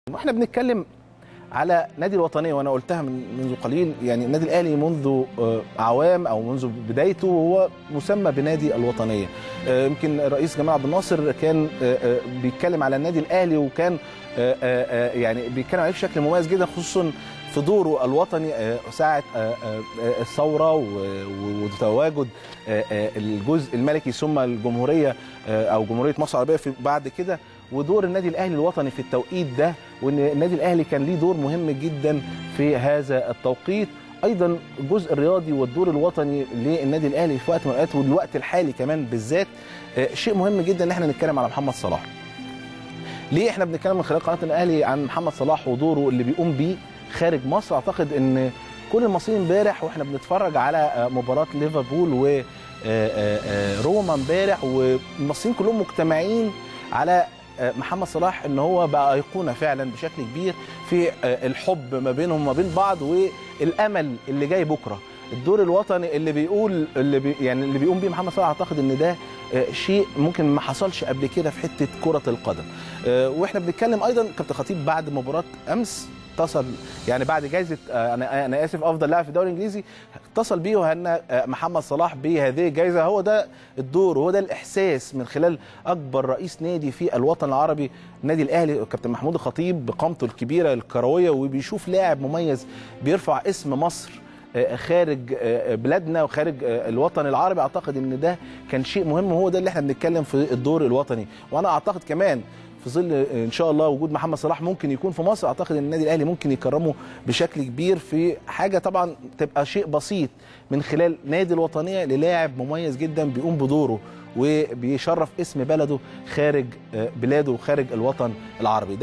واحنا بنتكلم على نادي الوطنيه وانا قلتها من منذ قليل يعني النادي الاهلي منذ آه، اعوام او منذ بدايته هو مسمى بنادي الوطنيه آه، يمكن الرئيس جمال عبد الناصر كان آه، آه، بيتكلم على النادي الاهلي وكان آه، آه، آه، يعني بيتكلم عليه بشكل مميز جدا خصوصا في دوره الوطني آه، ساعه آه، آه، آه، الثوره و- و- وتواجد آه، آه، الجزء الملكي ثم الجمهوريه آه، او جمهوريه مصر العربيه في بعد كده ودور النادي الاهلي الوطني في التوقيت ده وان النادي الاهلي كان ليه دور مهم جدا في هذا التوقيت ايضا الجزء الرياضي والدور الوطني للنادي الاهلي في وقت من الاوقات والوقت الحالي كمان بالذات آه، شيء مهم جدا ان احنا نتكلم على محمد صلاح ليه احنا بنتكلم من خلال قناه الاهلي عن محمد صلاح ودوره اللي بيقوم بيه خارج مصر اعتقد ان كل المصريين امبارح واحنا بنتفرج على آه، مباراه ليفربول و آه، آه، آه، روما امبارح والمصريين كلهم مجتمعين على آه، محمد صلاح ان هو بقى ايقونه فعلا بشكل كبير في آه، الحب ما بينهم وما بين بعض والامل اللي جاي بكره الدور الوطني اللي بيقول اللي بي يعني اللي بيقوم بيه محمد صلاح اعتقد ان ده آه، شيء ممكن ما حصلش قبل كده في حته كره القدم آه، واحنا بنتكلم ايضا كابتن خطيب بعد مباراه امس اتصل يعني بعد جائزه آه، انا انا اسف افضل لاعب في الدوري الانجليزي اتصل بيه وهنا آه، محمد صلاح بهذه الجائزه هو ده الدور وهو ده الاحساس من خلال اكبر رئيس نادي في الوطن العربي النادي الاهلي كابتن محمود الخطيب بقامته الكبيره الكرويه وبيشوف لاعب مميز بيرفع اسم مصر آه، خارج آه، بلادنا وخارج آه، الوطن العربي اعتقد ان ده كان شيء مهم وهو ده اللي احنا بنتكلم في الدور الوطني وانا اعتقد كمان في ظل ان شاء الله وجود محمد صلاح ممكن يكون في مصر اعتقد ان النادي الاهلي ممكن يكرمه بشكل كبير في حاجه طبعا تبقى شيء بسيط من خلال نادي الوطنيه للاعب مميز جدا بيقوم بدوره وبيشرف اسم بلده خارج آه، بلاده وخارج الوطن العربي ده